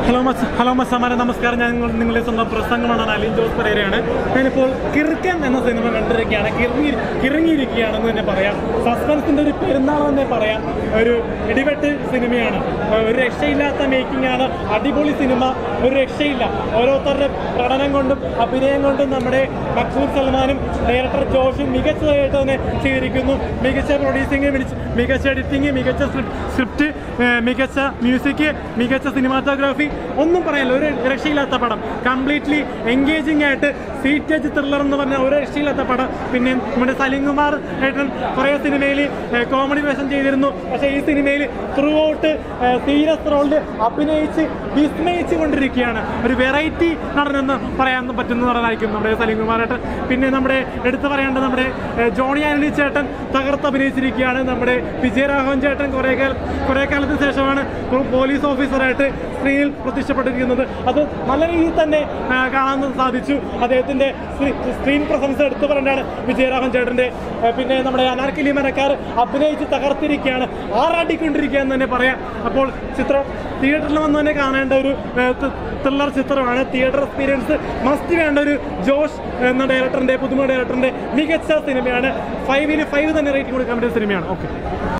hello മസ് hello മസ്സമാരെ നമസ്കാരം ഞാൻ നിങ്ങൾ- നിങ്ങളുടെ സ്വന്തം പ്രസംഗമാണ് അലിൻ ജോസ് പെരേരയാണ് ഞാനിപ്പോൾ കിറുക്കൻ എന്ന സിനിമ കണ്ടിരിക്കുകയാണ് കിറങ്ങി കിറങ്ങിയിരിക്കുകയാണെന്ന് തന്നെ പറയാം സസ്പെൻസിന്റെ ഒരു പെരുന്നാൾ തന്നെ പറയാം ഒരു ഇടിവെട്ട് സിനിമയാണ് ഒരു രക്ഷയില്ലാത്ത മേക്കിംഗ് ആണ് അടിപൊളി സിനിമ ഒരു രക്ഷയില്ല ഓരോരുത്തരുടെ പഠനം കൊണ്ടും അഭിനയം കൊണ്ടും നമ്മുടെ മക്സൂർ സൽമാനും ഡയറക്ടർ ജോഷും മികച്ചതായിട്ട് തന്നെ ചെയ്തിരിക്കുന്നു മികച്ച പ്രൊഡ്യൂസിങ് മികച്ച എഡിറ്റിംഗ് മികച്ച സ്ക്രിപ്റ്റ് മികച്ച മ്യൂസിക് മികച്ച സിനിമാറ്റോഗ്രാഫി ഒന്നും പറയാനില്ല ഒരു രക്ഷയില്ലാത്ത പടം കംപ്ലീറ്റ്ലി എൻഗേജിംഗ് ആയിട്ട് സീറ്റേജ് ത്രില്ലർ എന്ന് പറഞ്ഞ ഒരു രക്ഷയില്ലാത്ത പടം പിന്നെ നമ്മുടെ സലിംകുമാർ ഏട്ടൻ കുറേ സിനിമയിൽ കോമഡി വേഷം ചെയ്തിരുന്നു പക്ഷേ ഈ സിനിമയിൽ ത്രൂ ഔട്ട് സീരിയസ് റോളിൽ അഭിനയിച്ച് വിസ്മയിച്ചു കൊണ്ടിരിക്കുകയാണ് ഒരു വെറൈറ്റി നടനെന്ന് പറയാൻ പറ്റുന്ന നടനായിരിക്കും നമ്മുടെ സലിംകുമാർ ഏട്ടൻ പിന്നെ നമ്മുടെ എടുത്തു പറയേണ്ടത് നമ്മുടെ ഏഹ്, ജോണി ആന്റണി ചേട്ടൻ തകർത്ത് അഭിനയിച്ചിരിക്കുകയാണ് നമ്മുടെ വിജയരാഘവൻ ചേട്ടൻ കുറേ കാലം കുറേ കാലത്തിന് ശേഷമാണ് ഒരു പോലീസ് ഓഫീസറായിട്ട് സ്ക്രീനിൽ പ്രത്യക്ഷപ്പെട്ടിരിക്കുന്നത് അത് നല്ല രീതിയിൽ തന്നെ ആ, കാണാൻ സാധിച്ചു അദ്ദേഹത്തിന്റെ സ്ക്രീ- സ്ക്രീൻ പ്രസൻസ് എടുത്തു പറഞ്ഞാണ് വിജയരാഘവൻ ചേട്ടന്റെ ആ, പിന്നെ നമ്മുടെ അനാർക്കലി മരക്കാർ അഭിനയിച്ച് തകർത്തിരിക്കുകയാണ് ആറാടിക്കൊണ്ടിരിക്കുകയെന്ന് തന്നെ പറയാം അപ്പോൾ ചിത്രം തിയേറ്ററിൽ വന്ന് തന്നെ കാണേണ്ട ഒരു ത്രില്ലർ ചിത്രമാണ് തിയേറ്റർ എക്സ്പീരിയൻസ് മസ്റ്റ് വേണ്ട ഒരു ജോഷ് എന്ന ഡയറക്ടറിന്റെ പുതുമ ഡയറക്ടറിന്റെ മികച്ച സിനിമയാണ് ഫൈവിന് ഫൈവ് തന്നെ റേറ്റിംഗ് കൊടുക്കാൻ പറ്റിയ സിനിമയാണ് ഓക്കെ